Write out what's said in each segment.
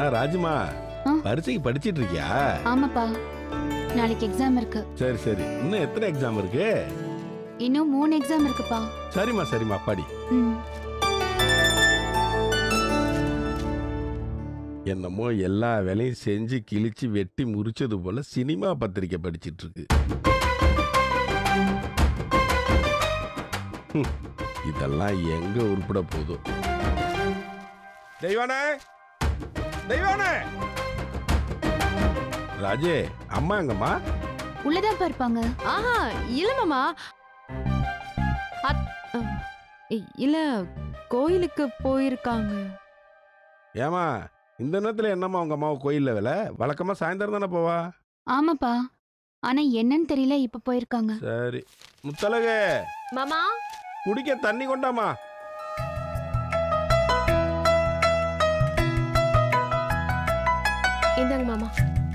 ஆ ராஜுமா ஆ? பரீட்சைக்கு படிச்சிட்டு இருக்கியா ஆமாப்பா நாளைக்கு எக்ஸாம் இருக்கு சரி சரி இன்னும் எத்தனை எக்ஸாம் இருக்கு இன்னும் மூணு எக்ஸாம் இருக்குப்பா சரிம்மா சரிம்மா படி ம் என்னமோ எல்லா வேலையும் செஞ்சு கிழிச்சு வெட்டி முறிச்சது போல சினிமா பத்திரிக்கை படிச்சிட்டு இருக்கு ஹம், இதெல்லாம் எங்க உருப்பட போதோ தெய்வானே தெய்வானே ராஜே அம்மா எங்கம்மா உள்ளதான்ப்பா இருப்பாங்க ஆஹா இல்ல மாமா அத்- அஹ், இ- இல்ல கோயிலுக்கு போயிருக்காங்க ஏமா இந்த நேரத்துல என்னம்மா உங்க அம்மாவை கோயில்ல வேலை வழக்கமா சாயந்தரம் தானே போவா ஆமாப்பா ஆனா என்னன்னு தெரியல இப்ப போயிருக்காங்க சரி முத்தலகு மாமா குடிக்க தண்ணி கொண்டாமா இந்தாங்க மாமா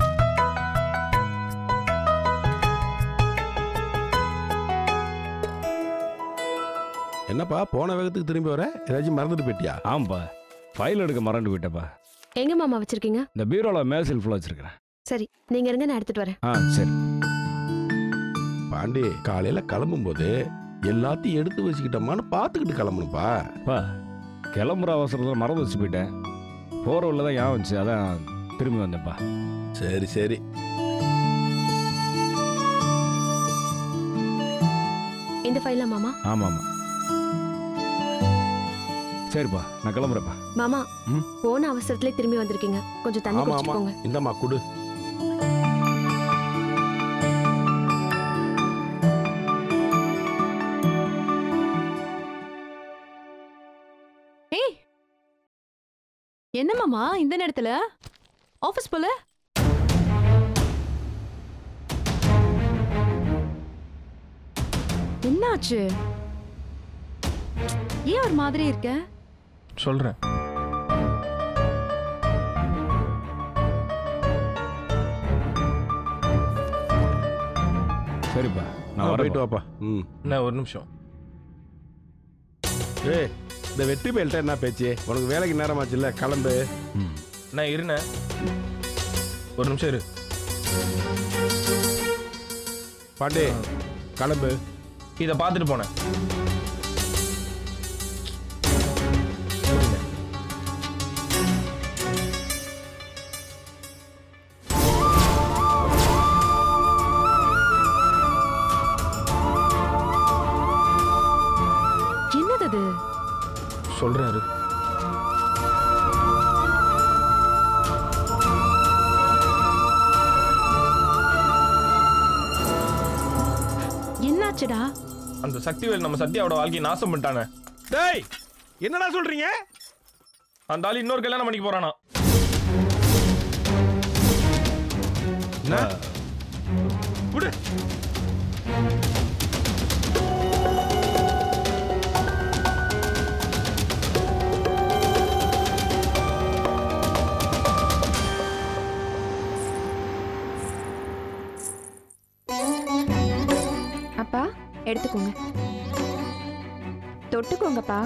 என்னப்பா போன வேகத்துக்கு திரும்பி வர ஏதாச்சும் மறந்துட்டு போயிட்டியா ஆமாப்பா ஃபைல் எடுக்க மறந்து விட்டப்பா எங்க மாமா வச்சிருக்கீங்க இந்த பீரோல மேல் ஃபுல்லாக வச்சிருக்கிறேன் சரி நீங்க இருங்க நான் எடுத்துட்டு வரேன் ஆ சரி பாண்டி காலையில கிளம்பும் போது எல்லாத்தையும் எடுத்து வச்சுக்கிட்டோமான்னு பார்த்துக்கிட்டு கிளம்பணுப்பா பா கிளம்புற அவசரத்தில் மறந்து வச்சு போயிட்டேன் போகிற உள்ள தான் ஞாபகம் வந்துச்சு அதான் திரும்பி வந்தேன்ப்பா சரி சரி இந்த ஃபைலா மாமா ஆமாம் ஆமாம் சரிப்பா நான் கிளம்புறேப்பா மாமா ம்? போன அவசரத்திலே திரும்பி வந்திருக்கீங்க கொஞ்சம் தண்ணி ஆமா ஆமா குடிச்சுக்கோங்க இந்தம்மா குடு ஏய் என்ன மாமா இந்த நேரத்துல ஆபீஸ் போல என்னாச்சு ஏன் ஒரு மாதிரி இருக்க சொல்றேன் சரிப்பா நான் ஆ, வரேன் போயிட்டு வாப்பா ம் என்ன ஒரு நிமிஷம் ஏய் இந்த வெட்டி பயில்ட்ட என்ன பேச்சு உனக்கு வேலைக்கு நேரமாச்சுல்ல கிளம்பு ம் நான் இருந்தேன் ஒரு நிமிஷம் இரு பாண்டி கிளம்பு இதை பார்த்துட்டு போனேன் என்னது அது சொல்றாரு என்னாச்சுடா அந்த சக்திவேல் நம்ம சத்யாவோட வாழ்க்கையை நாசம் பண்ணிட்டானே டேய் என்னடா சொல்றீங்க அந்த ஆள் இன்னொரு கல்யாணம் பண்ணிக்க போறானா என்ன விடு அப்பா எடுத்துக்கோங்க தொட்டுக்கோங்கப்பா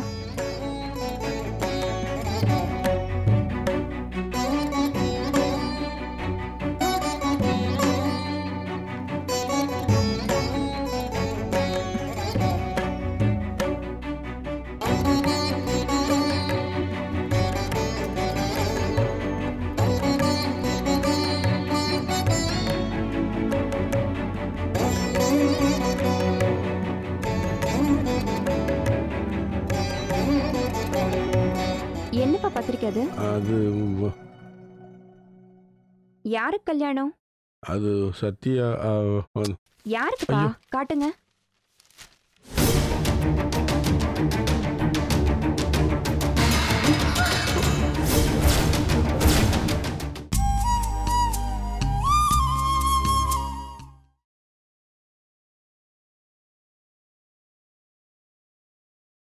என்னப்பா பத்திரிக்கை அது அது யாருக்கு கல்யாணம் அது சத்யா ஆ, வந்து- யாருக்குப்பா ஐயோ. காட்டுங்க